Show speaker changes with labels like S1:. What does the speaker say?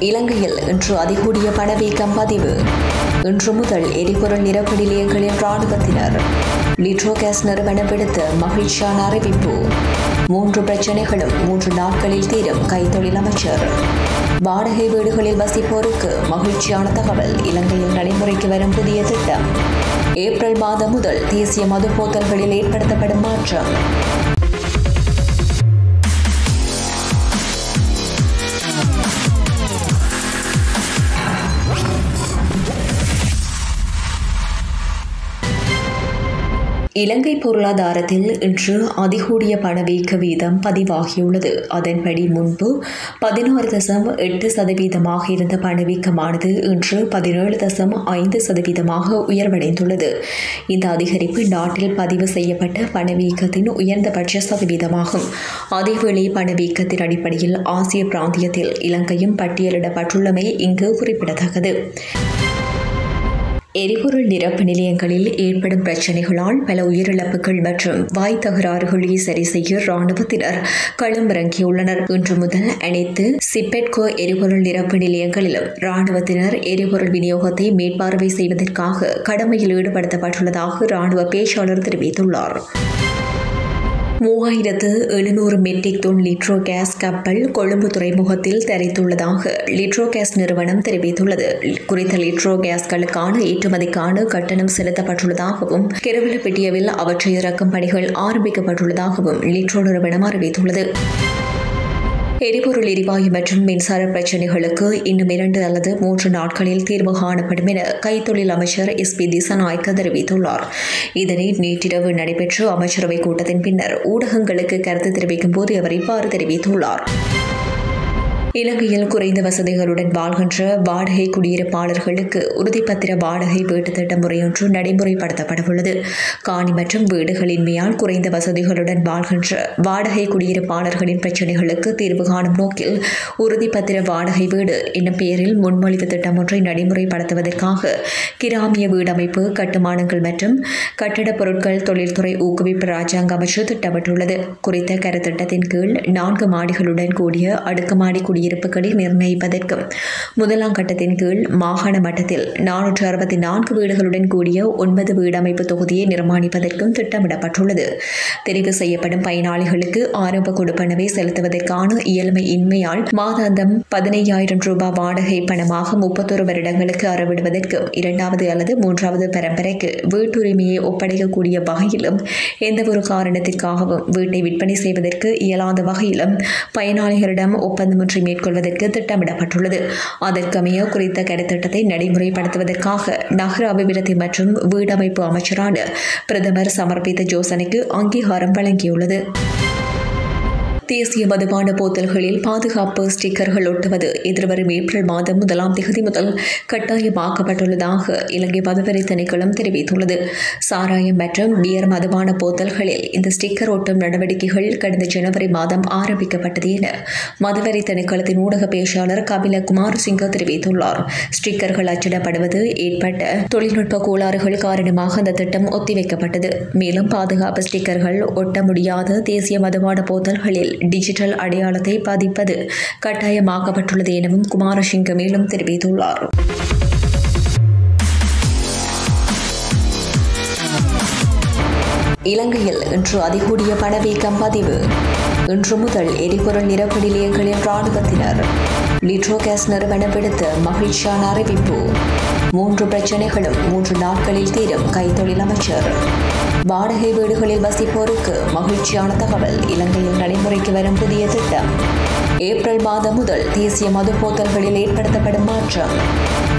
S1: இலங்கையில் இன்று அதிகூடிய பணவீக்கம் பதிவு இன்று முதல் எரிபொருள் நிரப்பு நிலையங்களில் ராணுவத்தினர் லிட்ரோ கேஸ் நிறுவனம் விடுத்த மகிழ்ச்சியான அறிவிப்பு மூன்று பிரச்சனைகளும் மூன்று நாட்களில் தீரும் கைத்தொழில் அமைச்சர் வாடகை வீடுகளில் வசிப்போருக்கு மகிழ்ச்சியான தகவல் இலங்கையில் நடைமுறைக்கு வரும் புதிய திட்டம் ஏப்ரல் மாதம் முதல் தேசிய மது போத்தல்களில் ஏற்படுத்தப்படும் மாற்றம் இலங்கை பொருளாதாரத்தில் இன்று அதிகூடிய பணவீக்க வீதம் பதிவாகியுள்ளது அதன்படி முன்பு பதினாறு தசம் எட்டு சதவீதமாக இருந்த பணவீக்கமானது இன்று பதினேழு தசம் ஐந்து சதவீதமாக உயர்வடைந்துள்ளது இந்த அதிகரிப்பு நாட்டில் பதிவு செய்யப்பட்ட பணவீக்கத்தின் உயர்ந்தபட்ச சதவீதமாகும் அதேவேளை பணவீக்கத்தின் அடிப்படையில் ஆசிய பிராந்தியத்தில் இலங்கையும் பட்டியலிடப்பட்டுள்ளமை இங்கு குறிப்பிடத்தக்கது எரிபொருள் நிரப்பு நிலையங்களில் ஏற்படும் பிரச்சினைகளால் பல உயிரிழப்புகள் மற்றும் வாய் தகராறுகளை சரி செய்ய ராணுவத்தினர் களமிறங்கியுள்ளனர் இன்று முதல் அனைத்து சிப்பெட்கோ எரிபொருள் நிரப்பு நிலையங்களிலும் ராணுவத்தினர் எரிபொருள் விநியோகத்தை மேற்பார்வை செய்வதற்காக கடமையில் ஈடுபடுத்தப்பட்டுள்ளதாக ராணுவ பேச்சாளர் தெரிவித்துள்ளார் மூவாயிரத்து எழுநூறு மெட்ரிக் தொன் லிட்ரோ கேஸ் கப்பல் கொழும்பு துறைமுகத்தில் தரித்துள்ளதாக லிட்ரோ கேஸ் நிறுவனம் தெரிவித்துள்ளது குறித்த லிட்ரோ கேஸ்களுக்கான ஏற்றுமதிக்கான கட்டணம் செலுத்தப்பட்டுள்ளதாகவும் கெருவிலப்பட்டியவில் அவற்றை இறக்கும் பணிகள் ஆரம்பிக்கப்பட்டுள்ளதாகவும் லிட்ரோ நிறுவனம் அறிவித்துள்ளது எரிபொருள் எரிவாயு மற்றும் மின்சார பிரச்சினைகளுக்கு இன்னும் இரண்டு அல்லது மூன்று நாட்களில் தீர்வு காணப்படும் என கைத்தொழில் அமைச்சர் எஸ் பி திசநாயக்க தெரிவித்துள்ளார் இதனை நேற்றிரவு நடைபெற்ற அமைச்சரவைக் கூட்டத்தின் பின்னர் ஊடகங்களுக்கு கருத்து தெரிவிக்கும் போது அவர் இவ்வாறு தெரிவித்துள்ளார் இலங்கையில் குறைந்த வசதிகளுடன் வாழ்கின்ற வாடகை குடியிருப்பாளர்களுக்கு உறுதிப்பத்திர வாடகை வீட்டு திட்ட முறையொன்று நடைமுறைப்படுத்தப்படவுள்ளது காணி மற்றும் வீடுகளின்மையால் குறைந்த வசதிகளுடன் வாழ்கின்ற வாடகை குடியிருப்பாளர்களின் பிரச்சினைகளுக்கு தீர்வு காணும் நோக்கில் உறுதிப்பத்திர வாடகை வீடு என்னும் பெயரில் முன்மொழிவு திட்டம் ஒன்றை நடைமுறைப்படுத்துவதற்காக கிராமிய வீடமைப்பு கட்டுமானங்கள் மற்றும் கட்டடப் பொருட்கள் தொழில்துறை ஊக்குவிப்பு ராஜாங்க அமைச்சு திட்டமிட்டுள்ளது குறித்த கருத்திட்டத்தின் கீழ் நான்கு மாடிகளுடன் கூடிய அடுக்குமாடி குடியிருப்புகளை நிர்ணயிப்பதற்கும் முதலாம் கட்டத்தின் கீழ் மாகாண மட்டத்தில் நானூற்று அறுபத்தி நான்கு வீடுகளுடன் கூடிய ஒன்பது வீடமைப்பு தொகுதியை நிர்மாணிப்பதற்கும் திட்டமிடப்பட்டுள்ளது தெரிவு செய்யப்படும் பயனாளிகளுக்கு ஆரம்ப கொடுப்பனவை செலுத்துவதற்கான இயலுமை இன்மையால் மாதாந்தம் பதினையாயிரம் ரூபாய் வாடகை பணமாக முப்பத்தொரு வருடங்களுக்கு அறவிடுவதற்கும் இரண்டாவது அல்லது மூன்றாவது பரம்பரைக்கு வீட்டுரிமையை ஒப்படைக்கக்கூடிய வகையிலும் எந்தவொரு காரணத்திற்காகவும் வீட்டை விற்பனை செய்வதற்கு இயலாத வகையிலும் பயனாளிகளிடம் ஒப்பந்தமொன்றை மேற்கொள்வதற்கு திட்டமிடப்பட்டுள்ளது அதற்கமைய குறித்த கருத்திட்டத்தை நடைமுறைப்படுத்துவதற்காக நகர அபிவிருத்தி மற்றும் வீடமைப்பு அமைச்சரான பிரதமர் சமர்ப்பித்த யோசனைக்கு அங்கீகாரம் வழங்கியுள்ளது தேசிய மதுபான போத்தல்களில் பாதுகாப்பு ஸ்டிக்கர்கள் ஒட்டுவது எதிர்வரும் ஏப்ரல் மாதம் முதலாம் தேதி முதல் கட்டாயமாக்கப்பட்டுள்ளதாக இலங்கை மதுவரி திணைக்களம் தெரிவித்துள்ளது சாராயம் மற்றும் பியர் மதுபான போத்தல்களில் இந்த ஸ்டிக்கர் ஒட்டும் நடவடிக்கைகள் கடந்த ஜனவரி மாதம் ஆரம்பிக்கப்பட்டது என மதுவரி திணைக்களத்தின் ஊடக பேச்சாளர் கபில குமார் சிங்க தெரிவித்துள்ளார் ஸ்டிக்கர்கள் அச்சிடப்படுவது ஏற்பட்ட தொழில்நுட்ப கோளாறுகள் காரணமாக அந்த திட்டம் ஒத்திவைக்கப்பட்டது மேலும் பாதுகாப்பு ஸ்டிக்கர்கள் ஒட்ட முடியாத தேசிய மதுபான போத்தல்களில் டிஜிட்டல் அடையாளத்தை பதிப்பது கட்டாயமாக்கப்பட்டுள்ளது எனவும் குமாரசிங்க மேலும் தெரிவித்துள்ளார் இலங்கையில் இன்று அதிகூடிய பணவீக்கம் பதிவு இன்று முதல் எரிபொருள் நிரப்பு நிலையங்களில் ராணுவத்தினர் லிட்ரோ கேஸ் நிறுவனம் விடுத்த மகிழ்ச்சியான அறிவிப்பு மூன்று பிரச்சனைகளும் மூன்று நாட்களில் தீரும் கைத்தொழில் அமைச்சர் வாடகை வீடுகளில் வசிப்போருக்கு மகிழ்ச்சியான தகவல் இலங்கையில் நடைமுறைக்கு வரும் புதிய திட்டம் ஏப்ரல் மாதம் முதல் தேசிய மது போத்தல்களில் ஏற்படுத்தப்படும் மாற்றம்